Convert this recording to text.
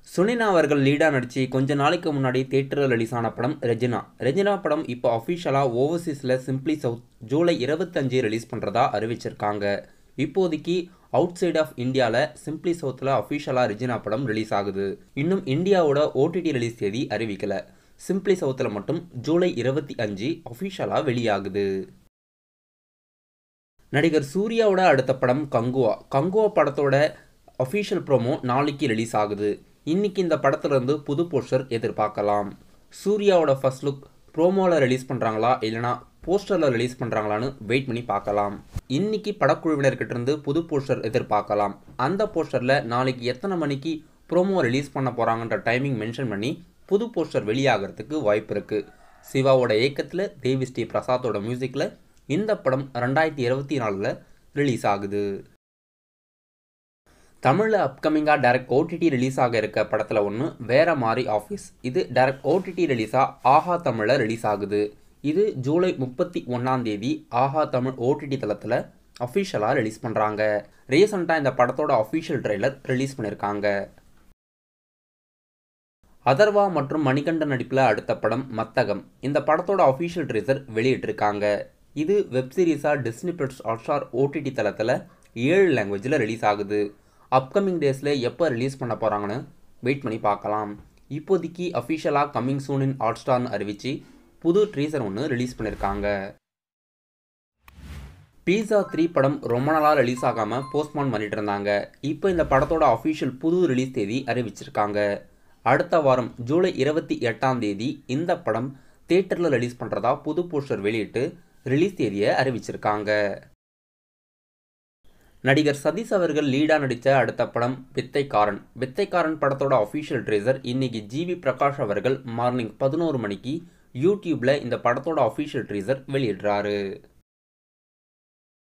சுனினா அவர்கள் லீடாக நடித்து கொஞ்ச நாளைக்கு முன்னாடி தேட்டரில் ரிலீஸ் ஆன படம் ரெஜினா ரெஜினா படம் இப்போ அஃபிஷியலாக ஓவர்சீஸில் சிம்ப்ளி சவுத் ஜூலை இருபத்தஞ்சு ரிலீஸ் பண்ணுறதா அறிவிச்சிருக்காங்க இப்போதைக்கு அவுட் சைட் ஆஃப் இந்தியாவில் சிம்ப்ளி சவுத்தில் அஃபிஷியலாக ரெஜினா படம் ரிலீஸ் ஆகுது இன்னும் இந்தியாவோட ஓடிடி ரிலீஸ் தேதி அறிவிக்கல சிம்ப்ளி சவுத்தில் மட்டும் ஜூலை இருபத்தி அஞ்சு அஃபிஷியலாக வெளியாகுது நடிகர் சூர்யாவோட அடுத்த படம் கங்குவா கங்குவா படத்தோட அஃபிஷியல் ப்ரோமோ நாளைக்கு ரிலீஸ் ஆகுது இன்னைக்கு இந்த படத்துலேருந்து புது போஸ்டர் எதிர்பார்க்கலாம் சூர்யாவோட ஃபர்ஸ்ட் லுக் ப்ரோமோவில் ரிலீஸ் பண்ணுறாங்களா இல்லைனா போஸ்டரில் ரிலீஸ் பண்ணுறாங்களான்னு வெயிட் பண்ணி பார்க்கலாம் இன்னைக்கு படக்குழுவினர்கிட்ட இருந்து புது போஸ்டர் எதிர்பார்க்கலாம் அந்த போஸ்டரில் நாளைக்கு எத்தனை மணிக்கு ப்ரோமோ ரிலீஸ் பண்ண போகிறாங்கன்ற டைமிங் மென்ஷன் பண்ணி புது போஸ்டர் வெளியாகிறதுக்கு வாய்ப்பு இருக்குது சிவாவோட இயக்கத்தில் தேவி ஸ்ரீ பிரசாத்தோட மியூசிக்கில் இந்த படம் ரெண்டாயிரத்தி இருபத்தி நாலில் ரிலீஸ் ஆகுது தமிழில் அப்கமிங்காக டேரக்ட் ஓடிடி ரிலீஸ் ஆக இருக்க படத்தில் ஒன்று வேற மாதிரி ஆஃபீஸ் இது டேரக்ட் ஓடிடி ரிலீஸாக ஆஹா தமிழில் ரிலீஸ் ஆகுது இது ஜூலை முப்பத்தி ஒன்றாம் தேதி ஆஹா தமிழ் ஓடிடி தளத்தில் அஃபிஷியலாக ரிலீஸ் பண்ணுறாங்க ரீசெண்டாக இந்த படத்தோட அஃபிஷியல் ட்ரெய்லர் ரிலீஸ் பண்ணியிருக்காங்க அதர்வா மற்றும் மணிகண்டன் நடிப்பில் அடுத்த படம் மத்தகம் இந்த படத்தோட அஃபிஷியல் ட்ரீசர் வெளியிட்டிருக்காங்க இது வெப் சீரிஸாக டிஸ்னி பிளஸ் ஹாட்ஸ்டார் ஓடிடி தளத்தில் ஏழு லாங்குவேஜில் ரிலீஸ் ஆகுது அப்கமிங் டேஸில் எப்போ ரிலீஸ் பண்ண போகிறாங்கன்னு வெயிட் பண்ணி பார்க்கலாம் இப்போதைக்கு அஃபிஷியலாக கம்மிங் சூன் இன் ஹாட்ஸ்டார்னு அறிவித்து புது ட்ரீசர் ஒன்று ரிலீஸ் பண்ணியிருக்காங்க பீஸா த்ரீ படம் ரொம்ப நாளாக ரிலீஸ் ஆகாமல் போஸ்ட்மான் பண்ணிட்டு இருந்தாங்க இப்போ இந்த படத்தோட அஃபிஷியல் புது ரிலீஸ் தேதி அறிவிச்சிருக்காங்க அடுத்த வாரம் ஜூலை இருபத்தி எட்டாம் தேதி இந்த படம் தேட்டரில் ரிலீஸ் பண்ணுறதா புது போஸ்டர் வெளியிட்டு ரிலீஸ் தேதியை அறிவிச்சிருக்காங்க நடிகர் சதீஷ் அவர்கள் லீடாக நடித்த அடுத்த படம் வித்தைக்காரன் வித்தைக்காரன் படத்தோட அஃபிஷியல் ட்ரேசர் இன்னைக்கு ஜிவி பிரகாஷ் அவர்கள் மார்னிங் பதினோரு மணிக்கு யூடியூப்பில் இந்த படத்தோட அஃபிஷியல் ட்ரீசர் வெளியிடுறாரு